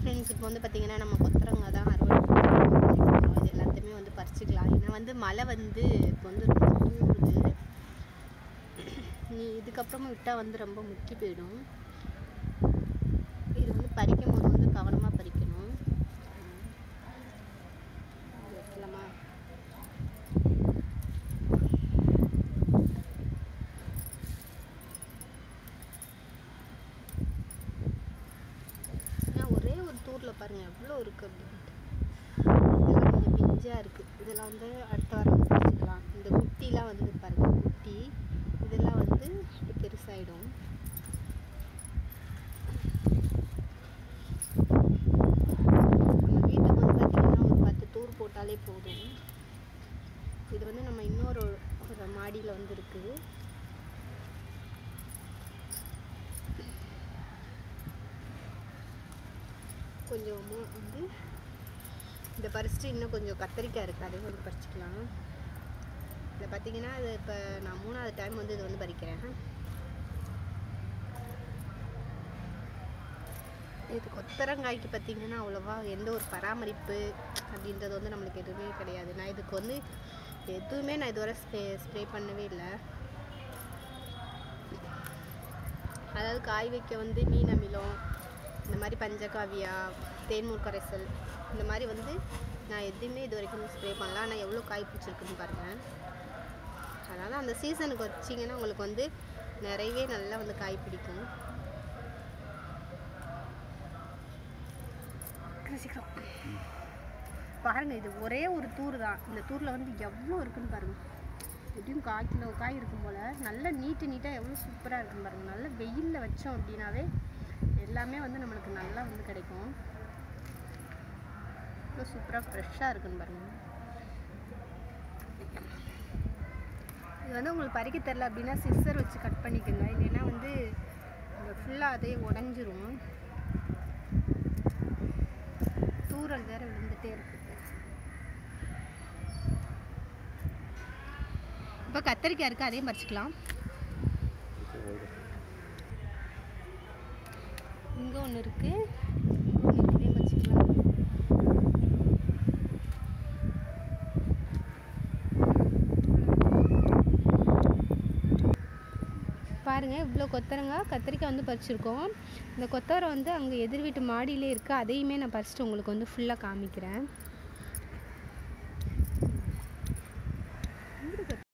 Friends இப்போ வந்து பார்த்தீங்கன்னா நம்ம கொத்தரங்காய் தான் அறுவடை பண்ணிருக்கோம். இது எல்லாத்தையுமே வந்து பறிச்சுக்கலாம் ஏன்னா வந்து மழை வந்து இப்போ வந்து ரொம்ப தூருது நீ இதுக்கப்புறமா விட்டால் வந்து ரொம்ப முக்கி போயிடும் இது வந்து பறிக்கும் போது வந்து கவனமாக பறிக்கணும் இது வைக்கலாமா ஆனால் ஒரே ஒரு தூரில் பாருங்கள் எவ்வளோ இருக்குது அப்படின்ட்டு இதெல்லாம் கொஞ்சம் பிஞ்சாக இருக்குது இதெல்லாம் வந்து அடுத்த வாரம் வந்து பறிச்சுக்கலாம் இந்த குட்டிலாம் வந்து பாருங்கள் குட்டி இதெல்லாம் வந்து பெருசாயிடும் நம்ம வீட்டுக்கு வந்து பார்த்திங்கன்னா ஒரு பத்து தூர் போட்டாலே போதும் இது வந்து நம்ம இன்னொரு ஒரு மாடியில் வந்து இருக்குது கொஞ்சமாக வந்து இந்த பறிச்சுட்டு இன்னும் கொஞ்சம் கத்திரிக்காய் இருக்குது அதையும் வந்து பறிச்சுக்கலாம் இதில் பார்த்தீங்கன்னா அது இப்போ நான் மூணாவது டைம் வந்து இது வந்து பறிக்கிறேன் இது கொத்தரங்காய்க்கு பார்த்தீங்கன்னா அவ்வளோவா எந்த ஒரு பராமரிப்பு அப்படின்றது வந்து நம்மளுக்கு எதுவுமே கிடையாது நான் இதுக்கு வந்து எதுவுமே நான் இதுவரை ஸ்ப்ரே ஸ்ப்ரே பண்ணவே இல்லை அதாவது காய் வைக்க வந்து மீன் அமிலம் இந்த மாதிரி பஞ்சகாவியா தேன்மூர் கரைசல் இந்த மாதிரி வந்து நான் எதுவுமே இது வரைக்கும் ஸ்ப்ரே பண்ணல ஆனால் எவ்வளோ காய் பிடிச்சிருக்குன்னு பாருங்கள் அதாவது அந்த சீசனுக்கு வச்சிங்கன்னா உங்களுக்கு வந்து நிறையவே நல்லா வந்து காய் பிடிக்கும் சீக்கிரம் பாருங்க இது ஒரே ஒரு தூர் தான் இந்த தூரில் வந்து எவ்வளோ இருக்குன்னு பாருங்க எப்படியும் கால் கிலோ காய் இருக்கும் போல் நல்லா நீட்டு நீட்டாக எவ்வளோ சூப்பராக இருக்குன்னு பாருங்க நல்லா வெயிலில் வச்சோம் அப்படின்னாவே எல்லாமே வந்து நம்மளுக்கு நல்லா வந்து கிடைக்கும் எவ்வளோ சூப்பராக ஃப்ரெஷ்ஷாக இருக்குன்னு பாருங்க இது வந்து உங்களுக்கு பறிக்க தெரில அப்படின்னா சிஸ்ஸர் வச்சு கட் பண்ணிக்கோங்க இல்லைன்னா வந்து இந்த ஃபுல்லாக அதே உடஞ்சிரும் தூரல் வேற விழுந்துட்டே இருக்கு இப்போ கத்தரிக்காய் இருக்குது அதையும் பறிச்சுக்கலாம் இங்கே ஒன்று இருக்குது ஒன்று இதையும் பறிச்சுக்கலாம் பாருங்கள் இவ்வளோ கொத்தரங்காய் கத்திரிக்காய் வந்து பறிச்சிருக்கோம் இந்த கொத்தவரை வந்து அங்கே எதிர் வீட்டு மாடியிலே இருக்குது அதையுமே நான் பறிச்சுட்டு உங்களுக்கு வந்து ஃபுல்லாக காமிக்கிறேன்